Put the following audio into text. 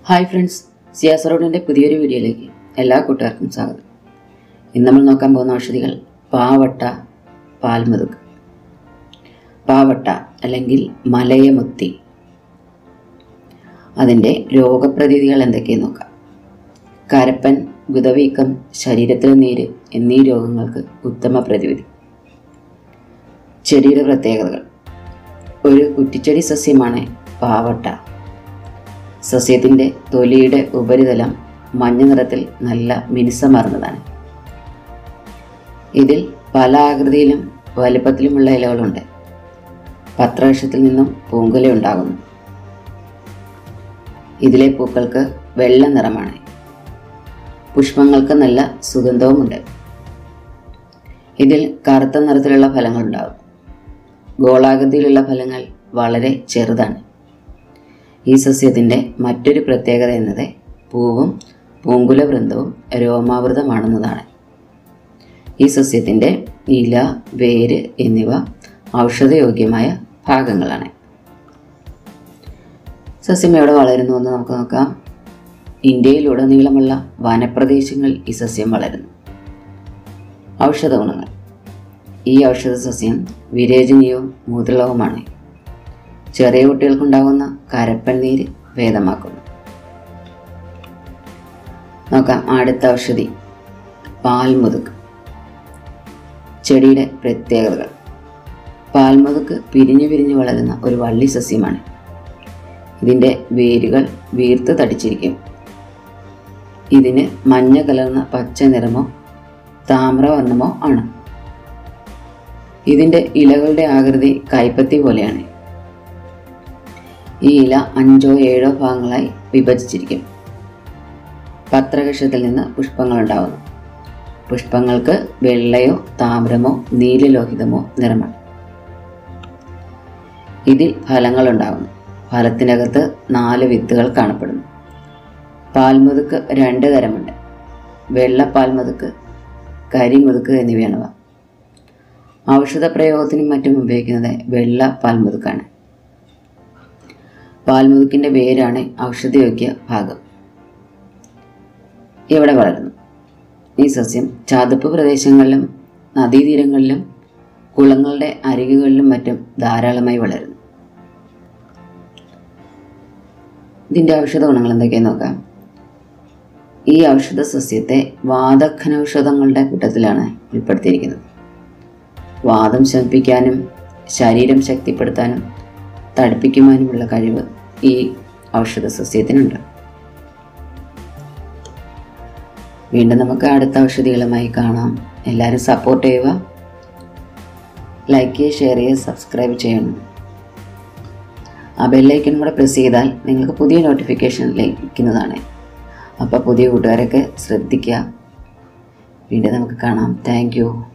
hi friends Ciaz റോഡിൻ്റെ പുതിയൊരു വീഡിയോയിലേക്ക് എല്ലാ കൂട്ടുകാർക്കും സ്വാഗതം ഇന്ന് നമ്മൾ നോക്കാൻ പോകുന്ന ഔഷധികൾ പാവട്ട പാൽമുതുക് പാവട്ട അല്ലെങ്കിൽ മലയമുത്തി അതിൻ്റെ രോഗപ്രതീതികൾ എന്തൊക്കെയെന്ന് നോക്കാം കരപ്പൻ ഗുദവീക്കം ശരീരത്തിലെ നീര് എന്നീ രോഗങ്ങൾക്ക് ഉത്തമ പ്രതിവിധി ചെടിയുടെ പ്രത്യേകതകൾ ഒരു കുറ്റിച്ചെടി സസ്യമാണ് പാവട്ട സസ്യത്തിൻ്റെ തൊലിയുടെ ഉപരിതലം മഞ്ഞ നിറത്തിൽ നല്ല മിനുസമാർന്നതാണ് ഇതിൽ പല ആകൃതിയിലും വലുപ്പത്തിലുമുള്ള ഇലകളുണ്ട് പത്രവൃക്ഷത്തിൽ നിന്നും പൂങ്കുല ഉണ്ടാകുന്നു ഇതിലെ പൂക്കൾക്ക് വെള്ള നിറമാണ് പുഷ്പങ്ങൾക്ക് നല്ല സുഗന്ധവുമുണ്ട് ഇതിൽ കറുത്ത നിറത്തിലുള്ള ഫലങ്ങളുണ്ടാകും ഗോളാകൃതിയിലുള്ള ഫലങ്ങൾ വളരെ ചെറുതാണ് ഈ സസ്യത്തിൻ്റെ മറ്റൊരു പ്രത്യേകത എന്നത് പൂവും പൂങ്കുല വൃന്ദവും രോമാവൃതമാണെന്നതാണ് ഈ സസ്യത്തിൻ്റെ ഇല വേര് എന്നിവ ഔഷധയോഗ്യമായ ഭാഗങ്ങളാണ് സസ്യം എവിടെ വളരുന്നു എന്ന് നമുക്ക് നോക്കാം ഇന്ത്യയിലുടനീളമുള്ള വനപ്രദേശങ്ങളിൽ ഈ സസ്യം വളരുന്നു ഔഷധ ഗുണങ്ങൾ ഈ ഔഷധ സസ്യം വിരേചനീയവും മൂത്രളവുമാണ് ചെറിയ കുട്ടികൾക്കുണ്ടാകുന്ന കരപ്പൻ നീര് ഭേദമാക്കുന്നു നോക്കാം അടുത്ത ഔഷധി പാൽമുതുക് ചെടിയുടെ പ്രത്യേകതകൾ പാൽമുതുക് പിരിഞ്ഞു പിരിഞ്ഞു വളരുന്ന ഒരു വള്ളി സസ്യമാണ് ഇതിൻ്റെ വേരുകൾ വീർത്ത് തടിച്ചിരിക്കും ഇതിന് മഞ്ഞ കലർന്ന പച്ച നിറമോ താമ്രവർണ്ണമോ ആണ് ഇതിൻ്റെ ഇലകളുടെ ആകൃതി കൈപ്പത്തി പോലെയാണ് ഈ ഇല അഞ്ചോ ഏഴോ ഭാഗങ്ങളായി വിഭജിച്ചിരിക്കും പത്രകഷത്തിൽ നിന്ന് പുഷ്പങ്ങൾ ഉണ്ടാകുന്നു പുഷ്പങ്ങൾക്ക് വെള്ളയോ താമ്രമോ നീലലോഹിതമോ നിറമാണ് ഇതിൽ ഫലങ്ങൾ ഉണ്ടാകുന്നു ഫലത്തിനകത്ത് നാല് വിത്തുകൾ കാണപ്പെടുന്നു പാൽമുതുക്ക് രണ്ട് തരമുണ്ട് വെള്ള പാൽമുതുക്ക് കരിമുതുക്ക് എന്നിവയാണവ ഔഷധ പ്രയോഗത്തിനും മറ്റും ഉപയോഗിക്കുന്നത് വെള്ള പാൽമുതുക്കാണ് പാൽമുതുക്കിൻ്റെ വേരാണ് ഔഷധയോഗ്യ ഭാഗം ഇവിടെ വളരുന്നു ഈ സസ്യം ചതുപ്പ് പ്രദേശങ്ങളിലും നദീതീരങ്ങളിലും കുളങ്ങളുടെ അരികുകളിലും മറ്റും ധാരാളമായി വളരുന്നു ഇതിൻ്റെ ഔഷധ ഗുണങ്ങൾ എന്തൊക്കെയെന്ന് നോക്കാം ഈ ഔഷധ സസ്യത്തെ വാതഘനൌഷധങ്ങളുടെ കൂട്ടത്തിലാണ് ഉൾപ്പെടുത്തിയിരിക്കുന്നത് വാദം ശമിപ്പിക്കാനും ശരീരം ശക്തിപ്പെടുത്താനും തടിപ്പിക്കുവാനുമുള്ള കഴിവ് ഈ ഔഷധ സസ്യത്തിനുണ്ട് വീണ്ടും നമുക്ക് അടുത്ത ഔഷധികളുമായി കാണാം എല്ലാവരും സപ്പോർട്ട് ചെയ്യുക ലൈക്ക് ചെയ്യുക ഷെയർ ചെയ്യുക സബ്സ്ക്രൈബ് ചെയ്യണം ആ ബെല്ലൈക്കൺ കൂടെ പ്രസ് ചെയ്താൽ നിങ്ങൾക്ക് പുതിയ നോട്ടിഫിക്കേഷൻ ലഭിക്കുന്നതാണ് അപ്പോൾ പുതിയ കൂട്ടുകാരൊക്കെ ശ്രദ്ധിക്കുക വീണ്ടും നമുക്ക് കാണാം താങ്ക്